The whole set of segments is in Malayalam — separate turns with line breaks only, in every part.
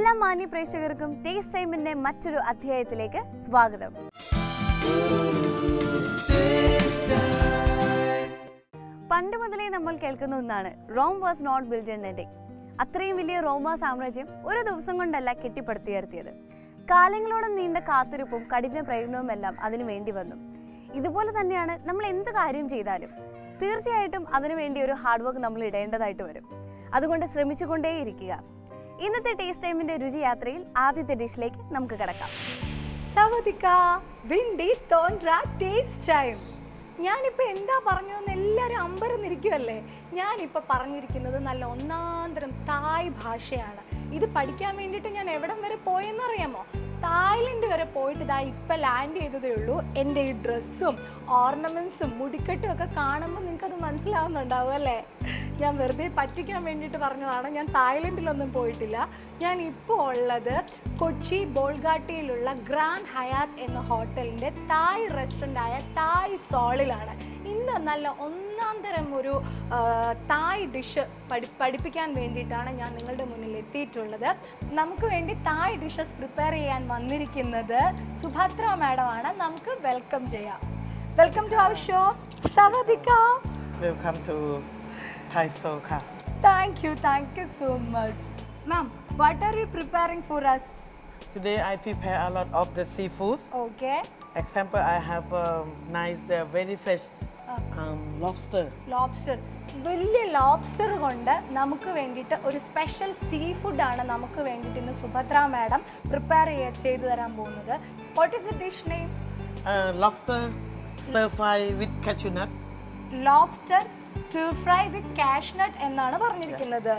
എല്ലാ മാന്യ പ്രേക്ഷകർക്കും ടേസ്റ്റ് ടൈമിന്റെ മറ്റൊരു അധ്യായത്തിലേക്ക് സ്വാഗതം പണ്ട് മുതലേ നമ്മൾ കേൾക്കുന്ന ഒന്നാണ് Rome was not build in a day അത്രയും വലിയ റോമ സാമ്രാജ്യം ഒരു ദിവസം കൊണ്ടല്ല കെട്ടിപ്പടുത്തുയർത്തിയത് കാലങ്ങളോളം നീണ്ട കാത്തിരിപ്പും കഠിന പ്രയത്നവുമെല്ലാം അതിനു വേണ്ടി വന്നു ഇതുപോലെ തന്നെയാണ് നമ്മൾ എന്ത് കാര്യം ചെയ്താലും തീർച്ചയായിട്ടും അതിനു വേണ്ടി ഒരു ഹാർഡ് വർക്ക് നമ്മൾ ഇടേണ്ടതായിട്ട് വരും അതുകൊണ്ട് ശ്രമിച്ചുകൊണ്ടേയിരിക്കുക ഇന്നത്തെ ടേസ്റ്റ് ടൈമിന്റെ രുചിയാത്രയിൽ ആദ്യത്തെ ഡിഷിലേക്ക് നമുക്ക് കിടക്കാം
സവതിക വിണ്ടി തോൻഡ്ര ടേസ്റ്റ് ടൈം ഞാനിപ്പോൾ എന്താ പറഞ്ഞതെന്ന് എല്ലാവരും അമ്പരന്നിരിക്കുമല്ലേ ഞാനിപ്പോൾ പറഞ്ഞിരിക്കുന്നത് നല്ല ഒന്നാന്തരം തായ് ഭാഷയാണ് ഇത് പഠിക്കാൻ വേണ്ടിയിട്ട് ഞാൻ എവിടം വരെ പോയെന്നറിയാമോ തായ്ലൻഡ് വരെ പോയിട്ട് ഇതാ ഇപ്പം ലാൻഡ് ചെയ്തതേ ഉള്ളൂ എൻ്റെ ഈ ഡ്രസ്സും ഓർണമെൻറ്റ്സും മുടിക്കെട്ടും ഒക്കെ കാണുമ്പോൾ നിങ്ങൾക്കത് മനസ്സിലാവുന്നുണ്ടാവും അല്ലേ ഞാൻ വെറുതെ പറ്റിക്കാൻ വേണ്ടിയിട്ട് പറഞ്ഞതാണ് ഞാൻ തായ്ലൻഡിലൊന്നും പോയിട്ടില്ല ഞാൻ ഇപ്പോൾ ഉള്ളത് കൊച്ചി ബോൾഗാട്ടിയിലുള്ള ഗ്രാൻഡ് ഹയാത്ത് എന്ന ഹോട്ടലിൻ്റെ തായ് റെസ്റ്റോറൻ്റായ തായ് സോളിലാണ് ഇന്ന് നല്ല ഒന്നാം തരം ഒരു ആ, തായ് ഡിഷ് പഠി പഠിപ്പിക്കാൻ വേണ്ടിയിട്ടാണ് ഞാൻ നിങ്ങളുടെ മുന്നിൽ എത്തിയിട്ടുള്ളത് നമുക്ക് വേണ്ടി തായ് ഡിഷസ് പ്രിപ്പയർ ചെയ്യാൻ വന്നിരിക്കുന്നത് സുഭദ്ര മാഡമാണ് നമുക്ക് വെൽക്കം ചെയ്യാം വെൽക്കം ടു അവർ ഷോ സവദിക
Welcome to Thai Soul Ka.
Thank you thank you so much ma'am what are you preparing for us
Today I prepare a lot of the seafoods.
Okay
Example, I have um, nice, the very fresh um, lobster.
Lobster വലിയ ലോബ്സ്റ്റർ കൊണ്ട് നമുക്ക് വേണ്ടിയിട്ട് ഒരു സ്പെഷ്യൽ സീ ഫുഡാണ് നമുക്ക് വേണ്ടിയിട്ട് ഇന്ന് സുഭദ്ര മാഡം പ്രിപ്പയർ ചെയ്തു തരാൻ പോകുന്നത് what is the dish name
Uh, lobster stir fry with cashew nut.
Lobster stir fry with cashew nut എന്നാണ് പറഞ്ഞിരിക്കുന്നത്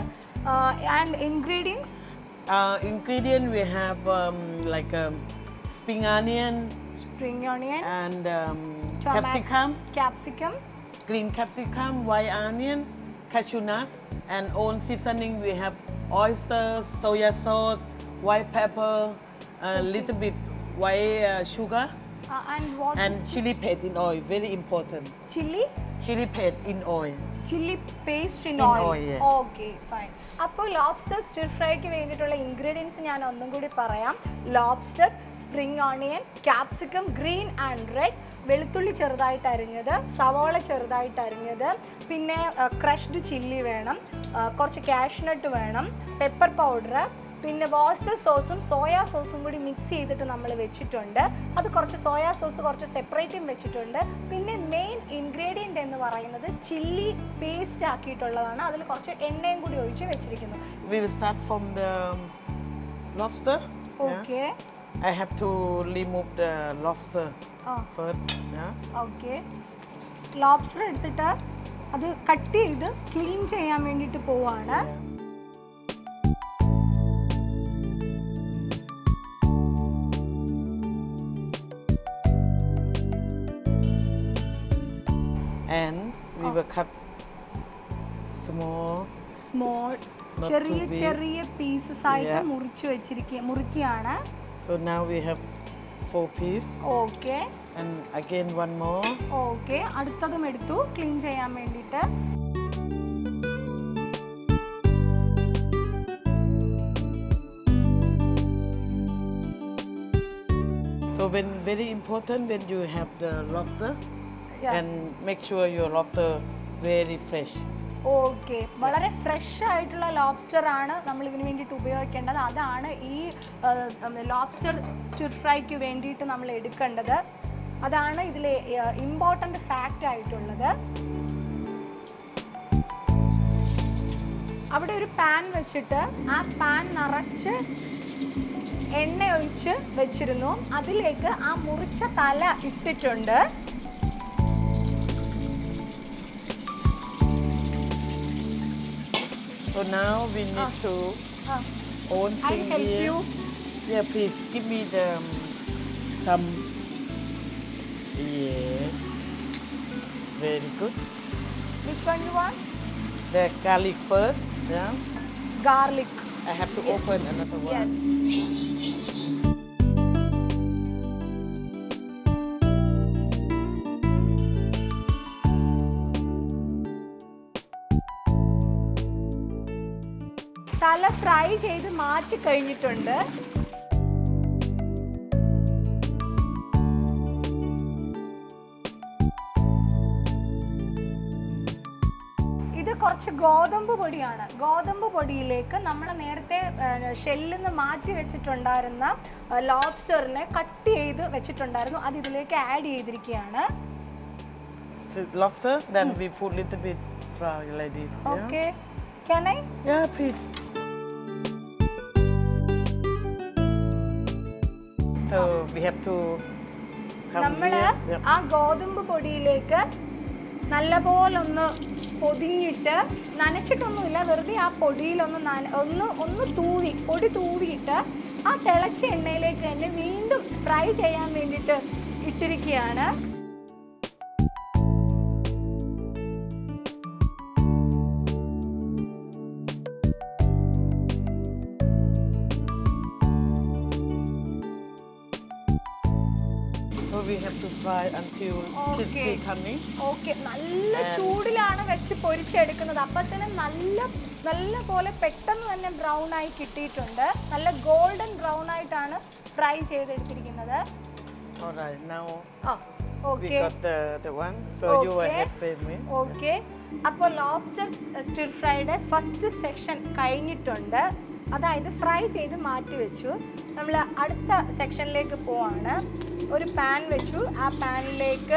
and ingredients
Uh, ingredient we have um, like um, spring onion
spring onion
and um, capsicum,
capsicum
green capsicum, white onion, cashew nut, and own seasoning we have oyster, soya sauce, white pepper, a little bit white uh, sugar.
And what
and chili paste in oil very important
chili
chili paste in oil
chili paste in
In
oil
oil, yeah.
Okay fine അപ്പോൾ ലോബ്സ്റ്റർ സ്റ്റിർ ഫ്രൈക്ക് വേണ്ടിയിട്ടുള്ള ഇൻഗ്രീഡിയൻസ് ഞാൻ ഒന്നും കൂടി പറയാം lobster spring onion capsicum green and red വെളുത്തുള്ളി ചെറുതായിട്ട് അരിഞ്ഞത് സവോള ചെറുതായിട്ട് അരിഞ്ഞത് പിന്നെ ക്രഷ്ഡ് ചില്ലി വേണം ആ, കുറച്ച് കാഷ്നട്ട് വേണം പെപ്പർ പൗഡർ പിന്നെ വാസ്റ്റർ സോസും സോയാ സോസും കൂടി മിക്സ് ചെയ്തിട്ട് നമ്മൾ വെച്ചിട്ടുണ്ട് അത് കുറച്ച് സോയാ സോസ് കുറച്ച് സെപ്പറേറ്റും വെച്ചിട്ടുണ്ട് പിന്നെ മെയിൻ ഇൻഗ്രീഡിയൻ്റ് എന്ന് പറയുന്നത് ചില്ലി പേസ്റ്റ് ആക്കിയിട്ടുള്ളതാണ് അതിൽ കുറച്ച് എണ്ണയും കൂടി ഒഴിച്ച് വെച്ചിരിക്കുന്നു
we will start from the um, lobster yeah.
Okay
i have to remove the lobster
ആ
first yeah
ഓക്കെ ലോബ്സ്റ്റർ എടുത്തിട്ട് അത് കട്ട് ചെയ്ത് ക്ലീൻ ചെയ്യാൻ വേണ്ടിയിട്ട് പോവാണ്
Yeah. and we will cut small
small
Not
ചെറിയ
too big.
ചെറിയ പീസസ് ആയിട്ട്
Yeah.
മുറിച്ച് വെച്ചിരിക്കുക മുറിക്കുകയാണ്
so now we have four piece
okay
and again one more
okay അടുത്തതും എടുത്തു ക്ലീൻ ചെയ്യാൻ വേണ്ടിയിട്ട്
So when very important when you have the lobster
Yeah.
and make sure your lobster very fresh.
Okay വളരെ ഫ്രഷ് ആയിട്ടുള്ള ലോബ്സ്റ്റർ ആണ് നമ്മൾ ഇതിന് വേണ്ടിയിട്ട് ഉപയോഗിക്കേണ്ടത് അതാണ് ഈ ലോബ്സ്റ്റർ സ്റ്റിർ ഫ്രൈക്ക് വേണ്ടിയിട്ട് നമ്മൾ എടുക്കേണ്ടത് അതാണ് ഇതിലെ ഇമ്പോർട്ടൻ്റ് ഫാക്റ്റ് ആയിട്ടുള്ളത് അവിടെ ഒരു പാൻ വെച്ചിട്ട് ആ പാൻ നിറച്ച് എണ്ണ ഒഴിച്ച് വെച്ചിരുന്നു അതിലേക്ക് ആ മുറിച്ച തല ഇട്ടിട്ടുണ്ട്
So now we need to
ആ,
own
I
thing
help
here.
you.
Yeah, please give me the um, some. Yeah. Very good.
which one you want?
The garlic first. Yeah.
Garlic.
I have to open another one.
Yes. തല ഫ്രൈ ചെയ്ത് മാറ്റി കഴിഞ്ഞിട്ടുണ്ട് ഇത് കുറച്ച് ഗോതമ്പ് പൊടിയാണ് ഗോതമ്പ് പൊടിയിലേക്ക് നമ്മൾ നേരത്തെ ഷെല്ലിൽ നിന്ന് മാറ്റി വെച്ചിട്ടുണ്ടായിരുന്ന ലോബ്സ്റ്ററിനെ കട്ട് ചെയ്ത് വെച്ചിട്ടുണ്ടായിരുന്നു അത് ഇതിലേക്ക് ആഡ് ചെയ്തിരിക്കുകയാണ്
The lobster, then we put little bit flour like this. Yeah?
Okay can I
Yeah, please. So we have to come
നമ്മൾ
here. Yeah.
ആ ഗോതമ്പ് പൊടിയിലേക്ക് നല്ലപോലെ ഒന്ന് പൊതിഞ്ഞിട്ട് നനച്ചിട്ടൊന്നുമില്ല വെറുതെ ആ പൊടിയിലൊന്ന് നന ഒന്ന് ഒന്ന് തൂവി പൊടി തൂവിയിട്ട് ആ തിളച്ച എണ്ണയിലേക്ക് തന്നെ വീണ്ടും ഫ്രൈ ചെയ്യാൻ വേണ്ടിയിട്ട് ഇട്ടിരിക്കുകയാണ്
So we have to fry until crispy
Okay.
coming.
Okay നല്ല ചൂടിലാണ് വെച്ച് പൊരിച്ചെടുക്കുന്നത് അപ്പത്തിന് നല്ല നല്ല പോലെ പെട്ടെന്ന് തന്നെ ബ്രൗൺ ആയി കിട്ടിയിട്ടുണ്ട് നല്ല ഗോൾഡൻ ബ്രൗൺ ആയിട്ടാണ് ഫ്രൈ ചെയ്തെടുത്തിരിക്കുന്നത്
All right, now
ആ
we
okay
got the, the one. So you will
Okay.
help me.
Okay അപ്പോൾ ലോബ്സ്റ്റർ സ്റ്റിർ ഫ്രൈയുടെ ഫസ്റ്റ് സെക്ഷൻ കഴിഞ്ഞിട്ടുണ്ട് അതായത് ഫ്രൈ ചെയ്ത് മാറ്റി വെച്ചു നമ്മൾ അടുത്ത സെക്ഷനിലേക്ക് പോവാണ് ഒരു പാൻ വെച്ചു ആ പാനിലേക്ക്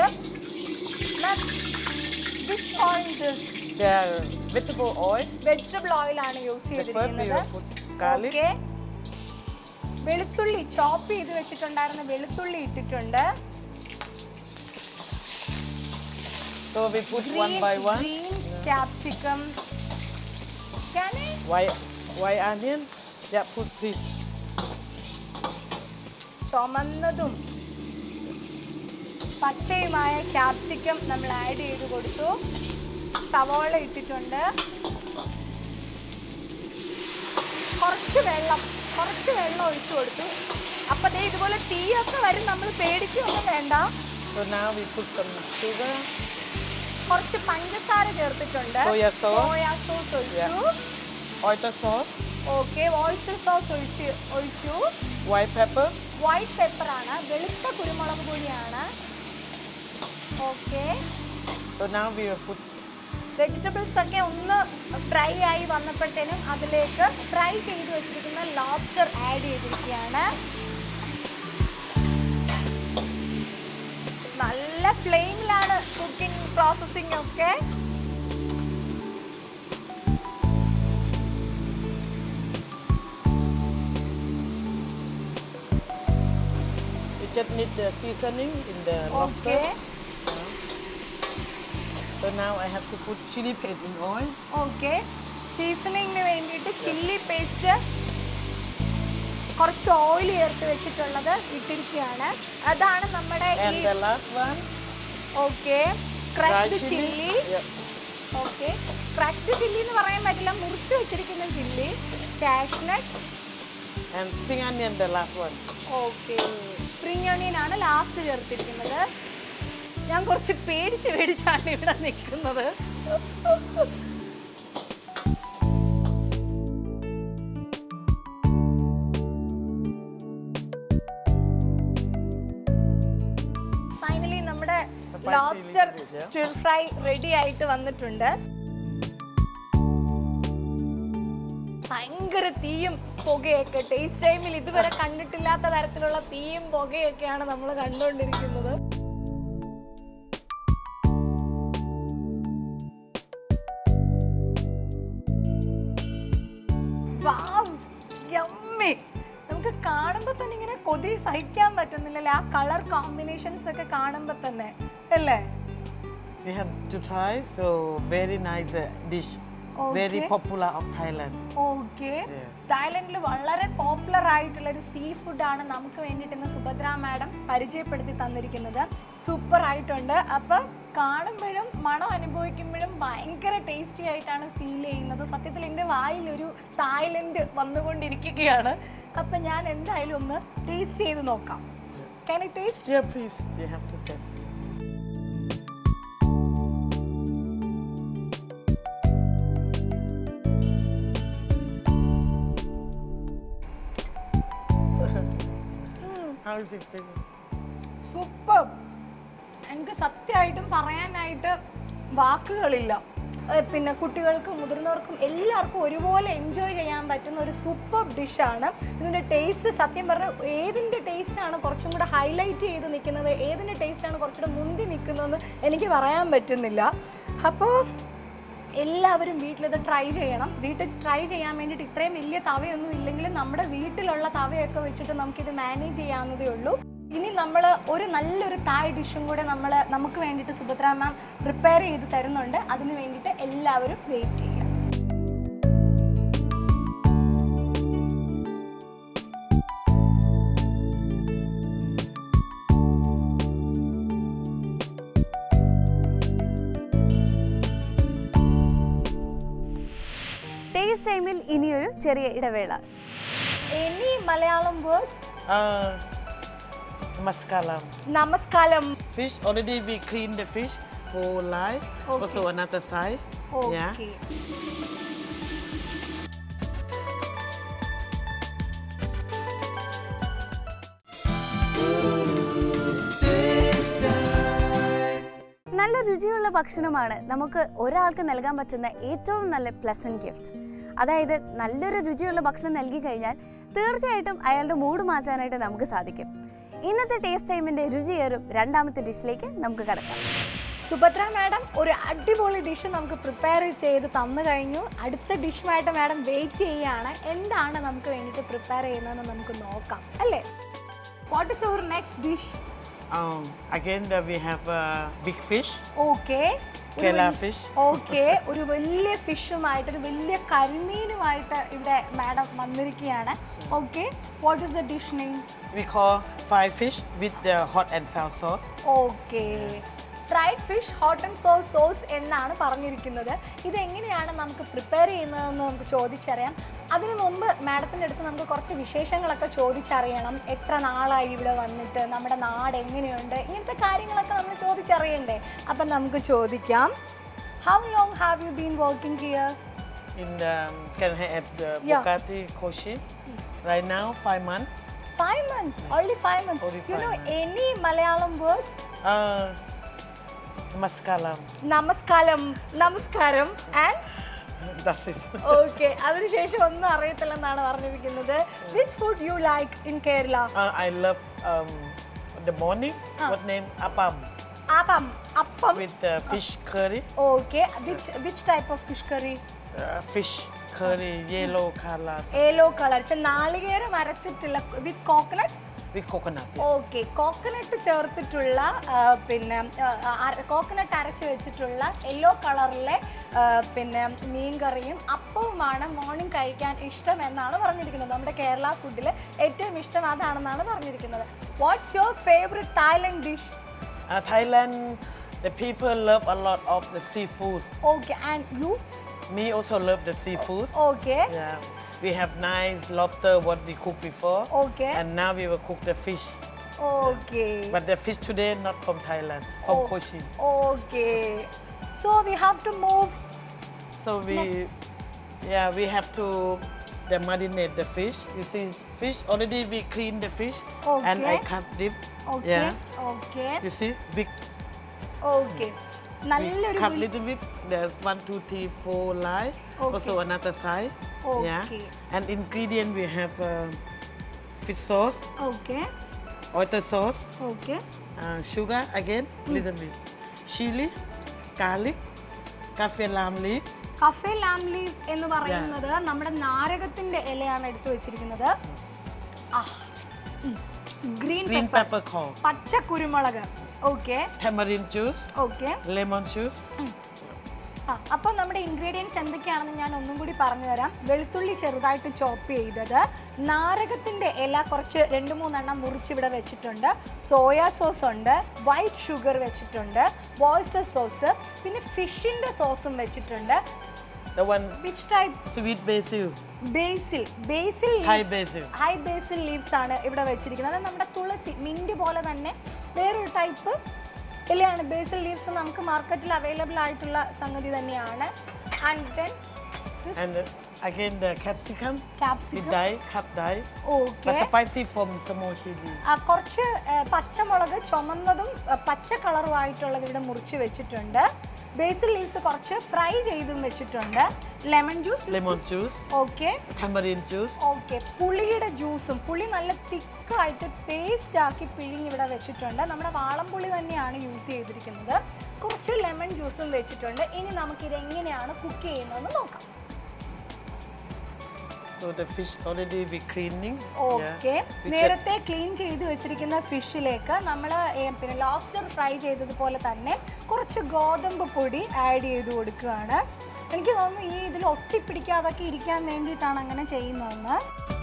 which oil this
Yeah, vegetable oil.
Vegetable oil ആണ് യൂസ്
The first we
ചെയ്തിരിക്കുന്നത്
will put garlic.
ഓക്കെ വെളുത്തുള്ളി ചോപ്പ് ചെയ്ത് വെച്ചിട്ടുണ്ടായിരുന്ന വെളുത്തുള്ളി ഇട്ടിട്ടുണ്ട്
So we put one by one.
Green capsicum
White, white onion. Yeah, put this.
ചുമന്നതും പച്ചയുമായ ക്യാപ്സിക്കം നമ്മൾ ആഡ് ചെയ്ത് കൊടുത്തു സവോള ഇട്ടിട്ടുണ്ട് കുറച്ച് വെള്ളം കുറച്ച് വെള്ളം ഒഴിച്ചു കൊടുത്തു അപ്പൊ ദേ ഇതുപോലെ തീയൊക്കെ വരും നമ്മൾ പേടിക്കൊന്നും വേണ്ട
So now we put some sugar,
കുറച്ച് പഞ്ചസാര ചേർത്തിട്ടുണ്ട്
Soya sauce.
സോയാ സോസ് ഒഴിച്ചു
oyster sauce,
okay oyster sauce ഒഴിച്ച് ഒഴിച്ചു
white pepper,
വൈറ്റ് പെപ്പർ ആണ് വെളുത്ത കുരുമുളക് പൊടിയാണ് okay
So now we will put
vegetables ഒക്കെ ഒന്ന് ഫ്രൈ ആയി വന്നപ്പോഴത്തേനും അതിലേക്ക് ഫ്രൈ ചെയ്ത് വെച്ചിരിക്കുന്ന ലോബ്സ്റ്റർ ആഡ് ചെയ്തിരിക്കുകയാണ് നല്ല ഫ്ലെയിമിലാണ് കുക്കിംഗ് പ്രോസസ്സിംഗ് ഒക്കെ
we just need the seasoning in the lobster.
Okay
So now I have to put chili paste in oil.
Okay സീസണിങ്ങിന് വേണ്ടിയിട്ട് ചില്ലി പേസ്റ്റ് കുറച്ച് ഓയിൽ ചേർത്ത് വെച്ചിട്ടുള്ളത് ഇട്ടിരിക്കുകയാണ് അതാണ് നമ്മുടെ
And
ഈ
the last one,
okay
dry
crushed
chili.
Chili
Yeah.
Okay crushed chili എന്ന് പറയാൻ പറ്റില്ല മുറിച്ച് വെച്ചിരിക്കുന്ന chili cashew nut
And spring onion, the last one.
Okay spring onion ആണ് ലാസ്റ്റ് ചേർത്തിരിക്കുന്നത് ഞാൻ കുറച്ച് പേടിച്ച് പേടിച്ചാണ് ഇവിടെ നിൽക്കുന്നത് ഫൈനലി നമ്മുടെ
Spicy
lobster
liquid, yeah.
Stir fry ready ആയിട്ട് വന്നിട്ടുണ്ട് ഭയങ്കര തീയും പുകയൊക്കെ ടേസ്റ്റ് ടൈമിൽ ഇതുവരെ കണ്ടിട്ടില്ലാത്ത തരത്തിലുള്ള തീയും പുകയൊക്കെയാണ് നമ്മൾ കണ്ടുകൊണ്ടിരിക്കുന്നത് Wow, yummy. നമുക്ക് കാണുമ്പോൾ തന്നെ ഇങ്ങനെ കൊതി സഹിക്കാൻ പറ്റുന്നില്ലല്ലേ ആ കളർ കോമ്പിനേഷൻസ് ഒക്കെ കാണുമ്പോൾ തന്നെ അല്ലേ
We have to try. So very nice uh, dish. Very
Okay.
popular of Thailand.
Okay
Yeah.
തായ്ലൻഡിൽ വളരെ പോപ്പുലർ ആയിട്ടുള്ള ഒരു സീ ഫുഡാണ് നമുക്ക് വേണ്ടിയിട്ട് ഇന്ന് സുഭദ്ര മാഡം പരിചയപ്പെടുത്തി തന്നിരിക്കുന്നത് സൂപ്പർ ആയിട്ടുണ്ട് അപ്പം കാണുമ്പോഴും മണം അനുഭവിക്കുമ്പോഴും ഭയങ്കര ടേസ്റ്റി ആയിട്ടാണ് ഫീൽ ചെയ്യുന്നത് സത്യത്തിൽ എൻ്റെ വായിൽ ഒരു തായ്ലൻഡ് വന്നുകൊണ്ടിരിക്കുകയാണ് അപ്പം ഞാൻ എന്തായാലും ഒന്ന് ടേസ്റ്റ് ചെയ്ത് നോക്കാം can I taste
Yeah, please. You have to test. How is it feeling?
Super എനിക്ക് സത്യമായിട്ടും പറയാനായിട്ട് വാക്കുകളില്ല ഏ, പിന്നെ കുട്ടികൾക്കും മുതിർന്നവർക്കും എല്ലാവർക്കും ഒരുപോലെ എൻജോയ് ചെയ്യാൻ പറ്റുന്ന ഒരു സൂപ്പർ ഡിഷാണ് ഇതിൻ്റെ ടേസ്റ്റ് സത്യം പറഞ്ഞാൽ ഏതിൻ്റെ ടേസ്റ്റാണ് കുറച്ചും കൂടെ ഹൈലൈറ്റ് ചെയ്ത് നിൽക്കുന്നത് ഏതിൻ്റെ ടേസ്റ്റാണ് കുറച്ചുകൂടെ മുന്തി നിൽക്കുന്നതെന്ന് എനിക്ക് പറയാൻ പറ്റുന്നില്ല അപ്പോൾ എല്ലാവരും വീട്ടിലിത് ട്രൈ ചെയ്യണം വീട്ടിൽ ട്രൈ ചെയ്യാൻ വേണ്ടിയിട്ട് ഇത്രയും വലിയ തവയൊന്നും ഇല്ലെങ്കിലും നമ്മുടെ വീട്ടിലുള്ള തവയൊക്കെ വെച്ചിട്ട് നമുക്കിത് മാനേജ് ചെയ്യാവുന്നതേ ഉള്ളൂ ഇനി നമ്മൾ ഒരു നല്ലൊരു തായ് ഡിഷും കൂടെ നമ്മൾ നമുക്ക് വേണ്ടിയിട്ട് സുഭദ്ര മാം പ്രിപ്പയർ ചെയ്ത് തരുന്നുണ്ട് അതിന് വേണ്ടിയിട്ട് എല്ലാവരും വെയിറ്റ് ചെയ്യുക
ടേസ്റ്റ് ടൈമിൽ ഇനിയൊരു ചെറിയ ഇടവേള
any Malayalam word
Uh, maskalam.
നമസ്കാരം
Fish, already we clean the fish for live. Also another side. Yeah.
Okay
നല്ല രുചിയുള്ള ഭക്ഷണമാണ് നമുക്ക് ഒരാൾക്ക് നൽകാൻ പറ്റുന്ന ഏറ്റവും നല്ല പ്ലസന്റ് ഗിഫ്റ്റ് അതായത് നല്ലൊരു രുചിയുള്ള ഭക്ഷണം നൽകി കഴിഞ്ഞാൽ തീർച്ചയായിട്ടും അയാളുടെ മൂഡ് മാറ്റാനായിട്ട് നമുക്ക് സാധിക്കും ഇന്നത്തെ ടേസ്റ്റ് ടൈമിന്റെ രുചിയേറും രണ്ടാമത്തെ ഡിഷിലേക്ക് നമുക്ക് കടക്കാം
സുഭദ്ര മാഡം ഒരു അടിപൊളി ഡിഷ് നമുക്ക് പ്രിപ്പയർ ചെയ്ത് തന്നു കഴിഞ്ഞു അടുത്ത ഡിഷുമായിട്ട് മാഡം വെയിറ്റ് ചെയ്യുകയാണ് എന്താണ് നമുക്ക് വേണ്ടിയിട്ട് പ്രിപ്പയർ ചെയ്യുന്നതെന്ന് നമുക്ക് നോക്കാം അല്ലേ what is your next dish
Um, again, that we have uh, big fish,
okay
Kela fish.
Okay ഒരു വലിയ ഫിഷുമായിട്ട് ഒരു വലിയ കരിമീനുമായിട്ട് ഇവിടെ മാഡം വന്നിരിക്കുകയാണ് okay what is the dish name
We call fried fish with the hot and sour sauce.
Okay fried fish hot and sauce sauce എന്നാണ് പറഞ്ഞിരിക്കുന്നത് ഇതെങ്ങനെയാണ് നമുക്ക് പ്രിപ്പയർ ചെയ്യുന്നതെന്ന് നമുക്ക് ചോദിച്ചറിയാം അതിനു മുമ്പ് മാഡത്തിൻ്റെ അടുത്ത് നമുക്ക് കുറച്ച് വിശേഷങ്ങളൊക്കെ ചോദിച്ചറിയണം എത്ര നാളായി ഇവിടെ വന്നിട്ട് നമ്മുടെ നാട് എങ്ങനെയുണ്ട് ഇങ്ങനത്തെ കാര്യങ്ങളൊക്കെ നമ്മൾ ചോദിച്ചറിയണ്ടേ അപ്പം നമുക്ക് ചോദിക്കാം how long have you been working here
In the, can I have the
Yeah.
Bugatti Koshi? Right now, five months.
Five months only five months
Only
you
five
know
months.
Any Malayalam word
Uh, maskalam.
നമസ്കാരം നമസ്കാരം ആൻഡ്
That's it.
ഓക്കെ അതിനുശേഷം ഒന്നും അറിയത്തില്ലെന്നാണ് പറഞ്ഞിരിക്കുന്നത് which food you like in Kerala
Uh, I love um, the morning. What name? Apam
അപ്പം അപ്പം
with uh, fish curry.
Okay which which type of fish curry
Uh, fish curry, yellow color
yellow colour നാളികേരം അരച്ചിട്ടുള്ള with coconut
with coconut.
Okay coconut ചേർത്തിട്ടുള്ള ആ, പിന്നെ കോക്കനട്ട് അരച്ച് വെച്ചിട്ടുള്ള യെല്ലോ കളറിലെ ആ, പിന്നെ മീൻകറിയും അപ്പവുമാണ് മോർണിംഗ് കഴിക്കാൻ ഇഷ്ടം എന്നാണ് പറഞ്ഞിരിക്കുന്നത് നമ്മുടെ കേരള ഫുഡിൽ ഏറ്റവും ഇഷ്ടം അതാണെന്നാണ് പറഞ്ഞിരിക്കുന്നത് what's your favourite Thailand dish
Uh, Thailand, the people love a lot of the seafood.
Okay and you
Me also love the seafood.
Okay
Yeah, we have nice lobster what we cooked before,
Okay.
and now we will cook the fish.
Okay
But the fish today not from Thailand, from
Oh.
Cochin.
Okay so we have to move
So we,
Next.
yeah, we have to the marinate the fish. You see, fish already we clean the fish, and I
Okay.
cut it.
Okay
Yeah,
okay
you see, big.
Okay
We
നല്ലൊരു
cut
will-
little bit. There's one, two, three, four line. Also
Okay.
another side.
Okay.
Yeah. And ingredient we have uh, fish sauce,
okay
oyster sauce,
okay
uh, sugar again, little bit, chili, garlic, cafe lime leaf.
Cafe lime leaf എന്ന് പറയുന്നത് നമ്മുടെ നാരകത്തിന്റെ ഇലയാണ് എടുത്തു വെച്ചിരിക്കുന്നത് green
green
pepper
pepper corn,
പച്ച കുരുമുളക് okay
tamarind juice,
okay
lemon juice,
ആ അപ്പോൾ നമ്മുടെ ഇൻഗ്രീഡിയൻസ് എന്തൊക്കെയാണെന്ന് ഞാൻ ഒന്നും കൂടി പറഞ്ഞു തരാം വെളുത്തുള്ളി ചെറുതായിട്ട് ചോപ്പ് ചെയ്തത് നാരകത്തിൻ്റെ ഇല കുറച്ച് രണ്ട് മൂന്നെണ്ണം മുറിച്ചിവിടെ വെച്ചിട്ടുണ്ട് സോയാ സോസ് ഉണ്ട് വൈറ്റ് ഷുഗർ വെച്ചിട്ടുണ്ട് വോയിസ്റ്റർ സോസ് പിന്നെ ഫിഷിൻ്റെ സോസും വെച്ചിട്ടുണ്ട്
the one
which type
sweet basil,
basil basil
Thai basil.
ഹൈ ബേസിൽ ലീവ്സ് ആണ് ഇവിടെ വെച്ചിരിക്കുന്നത് അത് നമ്മുടെ തുളസി മിൻറ്റ് പോലെ തന്നെ വേറൊരു ടൈപ്പ് ഇലയാണ് ബേസിൽ ലീവ്സ് നമുക്ക് മാർക്കറ്റിൽ അവൈലബിൾ ആയിട്ടുള്ള സംഗതി തന്നെയാണ് and then
and uh, Again, the capsicum. We
capsicum
dye, cut dye.
Okay
But spicy from small chili.
കുറച്ച് ആ, പച്ചമുളക് ചുമന്നതും ആ, പച്ച കളറുമായിട്ടുള്ളത് ഇവിടെ മുറിച്ച് വെച്ചിട്ടുണ്ട് ബേസിൽ ലീവ്സ് കുറച്ച് ഫ്രൈ ചെയ്തും വെച്ചിട്ടുണ്ട് lemon juice
Lemon juice,
okay
tamarind juice,
okay പുളിയുടെ ജ്യൂസും പുളി നല്ല തിക്കായിട്ട് പേസ്റ്റ് ആക്കി പിഴിഞ്ഞ് ഇവിടെ വെച്ചിട്ടുണ്ട് നമ്മുടെ വാളംപുളി തന്നെയാണ് യൂസ് ചെയ്തിരിക്കുന്നത് കുറച്ച് ലെമൺ ജ്യൂസും വെച്ചിട്ടുണ്ട് ഇനി നമുക്കിത് എങ്ങനെയാണ് കുക്ക് ചെയ്യുന്നതെന്ന് നോക്കാം
So the fish already we cleaning.
Okay
We check-
നേരത്തെ ക്ലീൻ ചെയ്ത് വെച്ചിരിക്കുന്ന ഫിഷിലേക്ക് നമ്മൾ പിന്നെ ലോബ്സ്റ്റർ ഫ്രൈ ചെയ്തതുപോലെ തന്നെ കുറച്ച് ഗോതമ്പ് പൊടി ആഡ് ചെയ്ത് കൊടുക്കുകയാണ് എനിക്ക് തോന്നുന്നു ഈ ഇതിൽ ഒട്ടിപ്പിടിക്കാതൊക്കെ ഇരിക്കാൻ വേണ്ടിയിട്ടാണ് അങ്ങനെ ചെയ്യുന്നതെന്ന്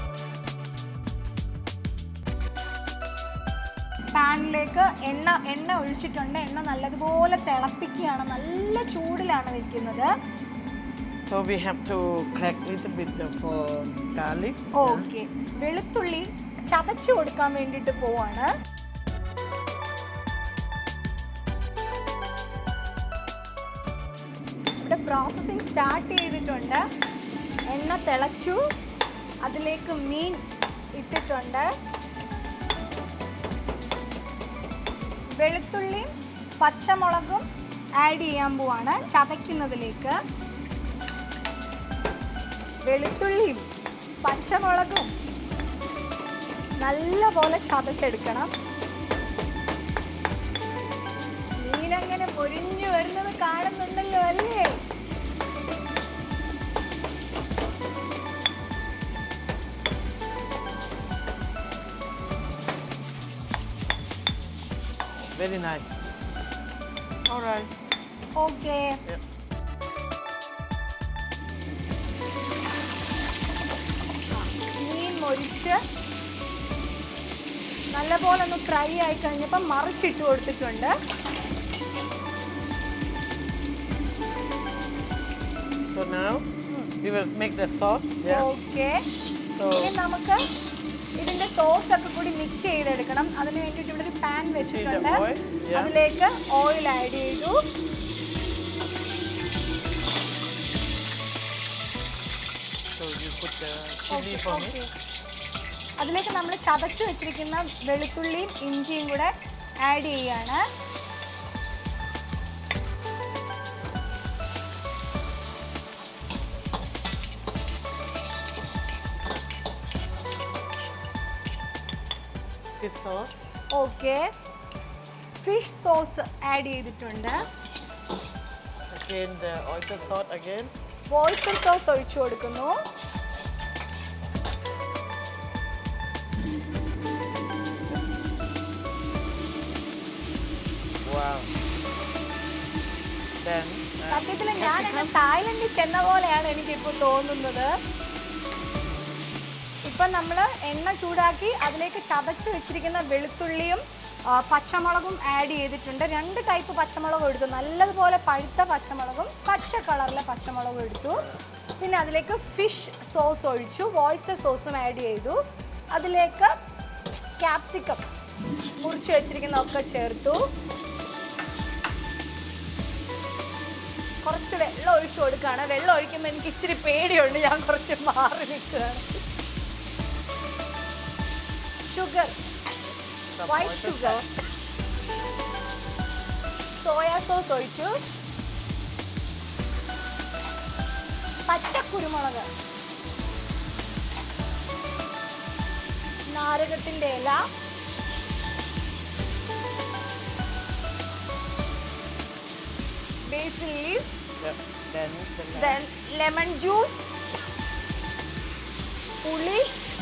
പാനിലേക്ക് എണ്ണ എണ്ണ ഒഴിച്ചിട്ടുണ്ട് എണ്ണ നല്ലതുപോലെ തിളപ്പിക്കുകയാണ് നല്ല ചൂടിലാണ് വെക്കുന്നത്
So we have to crack little bit the for garlic.
Okay വെളുത്തുള്ളി ചതച്ചു കൊടുക്കാൻ വേണ്ടിയിട്ട് പോവാണ് ഇവിടെ പ്രോസസ്സിങ് സ്റ്റാർട്ട് ചെയ്തിട്ടുണ്ട് എണ്ണ തിളച്ചു അതിലേക്ക് മീൻ ഇട്ടിട്ടുണ്ട് വെളുത്തുള്ളിയും പച്ചമുളകും ആഡ് ചെയ്യാൻ പോവാണ് ചതയ്ക്കുന്നതിലേക്ക് വെളുത്തുള്ളിയും പച്ചമുളകും നല്ല പോലെ ചതച്ചെടുക്കണം മീനങ്ങനെ പൊരിഞ്ഞു വരുന്നത് കാണുന്നുണ്ടല്ലോ അല്ലേ
Very nice. All right.
Okay
Yeah.
മീൻ മൊരിച്ച് നല്ലപോലെ ഒന്ന് ഫ്രൈ ആയി കഴിഞ്ഞപ്പോൾ മറിച്ചിട്ട് കൊടുത്തിട്ടുണ്ട്
So now we will make the sauce. Yeah.
Okay
So
ഇനി നമുക്ക് ഇതിന്റെ സോസ് ഒക്കെ കൂടി മിക്സ് ചെയ്തെടുക്കണം അതിന് വേണ്ടിയിട്ട് ഇവിടെ ഒരു പാൻ വെച്ചിട്ടുണ്ട്
oil, yeah.
അതിലേക്ക് ഓയിൽ ആഡ് ചെയ്തു
so you put the chili
Okay,
for me.
okay. അതിലേക്ക് നമ്മൾ ചതച്ച് വെച്ചിരിക്കുന്ന വെളുത്തുള്ളിയും ഇഞ്ചിയും കൂടെ ആഡ് ചെയ്യാണ്
This sauce.
Okay fish sauce add ചെയ്തിട്ടുണ്ട്
Again the oyster sauce again.
Oyster sauce ഒഴിച്ചു കൊടുക്കുന്നു
Wow. Then uh,
സത്യത്തിൽ ഞാൻ എന്നെ തായ്ലൻഡിൽ ചെന്ന പോലെയാണ് എനിക്കിപ്പോൾ തോന്നുന്നത് ഇപ്പം നമ്മൾ എണ്ണ ചൂടാക്കി അതിലേക്ക് ചതച്ച് വെച്ചിരിക്കുന്ന വെളുത്തുള്ളിയും ആ, പച്ചമുളകും ആഡ് ചെയ്തിട്ടുണ്ട് രണ്ട് ടൈപ്പ് പച്ചമുളകും എടുത്തു നല്ലതുപോലെ പഴുത്ത പച്ചമുളകും പച്ച കളറിലെ പച്ചമുളകും എടുത്തു പിന്നെ അതിലേക്ക് ഫിഷ് സോസ് ഒഴിച്ചു വോയിസ്റ്റർ സോസും ആഡ് ചെയ്തു അതിലേക്ക് ക്യാപ്സിക്കം മുറിച്ച് വെച്ചിരിക്കുന്ന ഒക്കെ ചേർത്തു കുറച്ച് വെള്ളം ഒഴിച്ചു കൊടുക്കുകയാണ് വെള്ളം ഒഴിക്കുമ്പോൾ എനിക്ക് ഇച്ചിരി പേടിയുണ്ട് ഞാൻ കുറച്ച് മാറി നിൽക്കുകയാണ് sugar
some
white
oyster
sugar soya sauce ഒഴിച്ചു പച്ചക്കുരുമുളക് നാരകത്തിന്റെ ഇല basil leaf
Yep. Then the last.
then lemon juice പുളി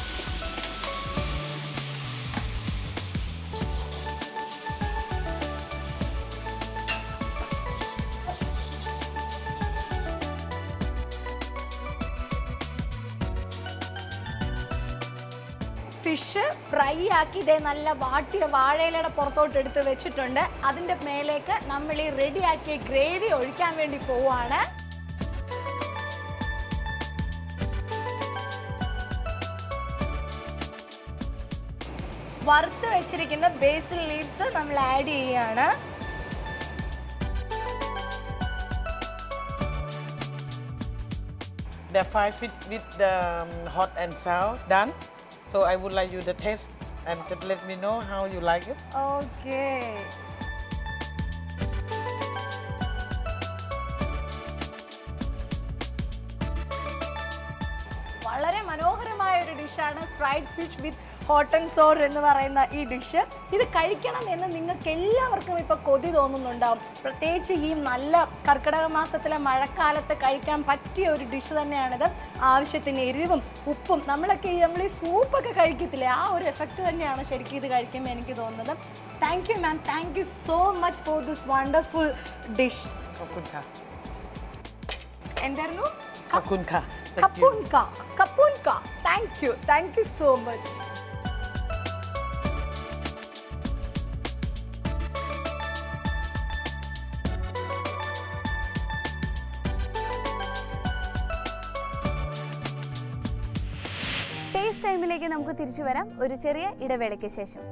ഫിഷ് ഫ്രൈ ആക്കി ഇതേ നല്ല വാട്ടിയ വാഴയിലയുടെ പുറത്തോട്ട് എടുത്ത് വെച്ചിട്ടുണ്ട് അതിൻ്റെ മേലേക്ക് നമ്മൾ ഈ റെഡിയാക്കിയ ഗ്രേവി ഒഴിക്കാൻ വേണ്ടി പോവാണ് വറുത്ത് വെച്ചിരിക്കുന്ന ബേസിൽ ലീവ്സ് നമ്മൾ ആഡ് ചെയ്യാണ്
the five feet with the um, hot and sour done. So I would like you to taste and just let me know how you like it.
Okay വളരെ മനോഹരമായ ഒരു ഡിഷാണ് fried fish with hot and sour എന്ന് പറയുന്ന ഈ ഡിഷ് ഇത് കഴിക്കണം എന്ന് നിങ്ങൾക്ക് എല്ലാവർക്കും ഇപ്പോൾ കൊതി തോന്നുന്നുണ്ടാവും പ്രത്യേകിച്ച് ഈ നല്ല കർക്കിടക മാസത്തിലെ മഴക്കാലത്ത് കഴിക്കാൻ പറ്റിയ ഒരു ഡിഷ് തന്നെയാണിത് ആവശ്യത്തിന് എരിവും ഉപ്പും നമ്മളൊക്കെ ഈ നമ്മൾ ഈ സൂപ്പൊക്കെ കഴിക്കത്തില്ലേ ആ ഒരു എഫക്റ്റ് തന്നെയാണ് ശരിക്കും ഇത് കഴിക്കുമ്പോൾ എനിക്ക് തോന്നുന്നത് thank you ma'am thank you so much for this wonderful dish
Kapunka.
എന്തായിരുന്നു
Kapunka. Thank you.
കപ്പൂൻക കപ്പൂൻക thank you thank you so much
taste ടൈമിലേക്ക് നമുക്ക് തിരിച്ചു വരാം ഒരു ചെറിയ ഇടവേളയ്ക്ക് ശേഷം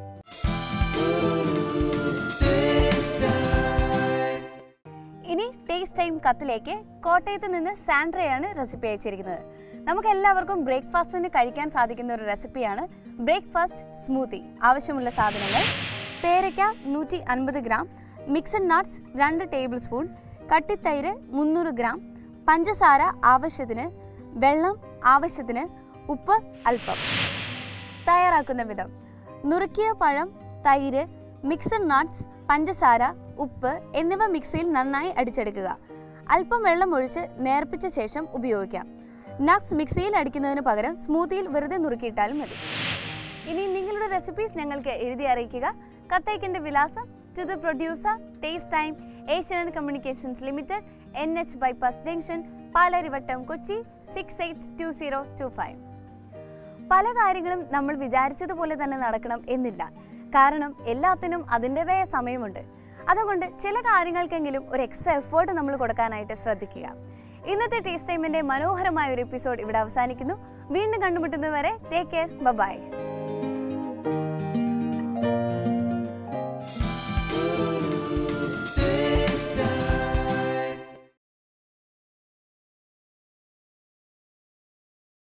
ഇനി ടേസ്റ്റ് ടൈം കത്തിലേക്ക് കോട്ടയത്ത് നിന്ന് സാൻഡ്രയാണ് റെസിപ്പി അയച്ചിരിക്കുന്നത് നമുക്ക് എല്ലാവർക്കും ബ്രേക്ക്ഫാസ്റ്റിന് കഴിക്കാൻ സാധിക്കുന്ന ഒരു റെസിപ്പിയാണ് ബ്രേക്ക്ഫാസ്റ്റ് സ്മൂത്തി ആവശ്യമുള്ള സാധനങ്ങൾ പേരയ്ക്ക നൂറ്റി അൻപത് ഗ്രാം മിക്സഡ് നട്ട്സ് രണ്ട് ടേബിൾ സ്പൂൺ കട്ടിത്തൈര് മുന്നൂറ് ഗ്രാം പഞ്ചസാര ആവശ്യത്തിന് വെള്ളം ആവശ്യത്തിന് ഉപ്പ് അല്പം തയ്യാറാക്കുന്ന വിധം നുറുക്കിയ പഴം തൈര് മിക്സഡ് നട്ട്സ് പഞ്ചസാര ഉപ്പ് എന്നിവ മിക്സിയിൽ നന്നായി അടിച്ചെടുക്കുക അല്പം വെള്ളം ഒഴിച്ച് നേർപ്പിച്ച ശേഷം ഉപയോഗിക്കാം നട്ട്സ് മിക്സിയിൽ അടിക്കുന്നതിന് പകരം സ്മൂത്തിയിൽ വെറുതെ നുറുക്കിയിട്ടാലും മതി ഇനി നിങ്ങളുടെ റെസിപ്പീസ് ഞങ്ങൾക്ക് എഴുതി അറിയിക്കുക കത്തയക്കേണ്ട വിലാസം to the producer taste time Asian communications limited N H bypass junction Palarivattom Kochi six eight two zero two five പല കാര്യങ്ങളും നമ്മൾ വിചാരിച്ചതുപോലെ തന്നെ നടക്കണം എന്നില്ല കാരണം എല്ലാത്തിനും അതിൻ്റെതായ സമയമുണ്ട് അതുകൊണ്ട് ചില കാര്യങ്ങൾക്കെങ്കിലും ഒരു എക്സ്ട്രാ എഫേർട്ട് നമ്മൾ കൊടുക്കാനായിട്ട് ശ്രദ്ധിക്കുക ഇന്നത്തെ ടേസ്റ്റ് ടൈമിൻ്റെ മനോഹരമായ ഒരു എപ്പിസോഡ് ഇവിടെ അവസാനിക്കുന്നു വീണ്ടും കണ്ടുമുട്ടുന്നതുവരെ ടേക്ക് കെയർ ബൈ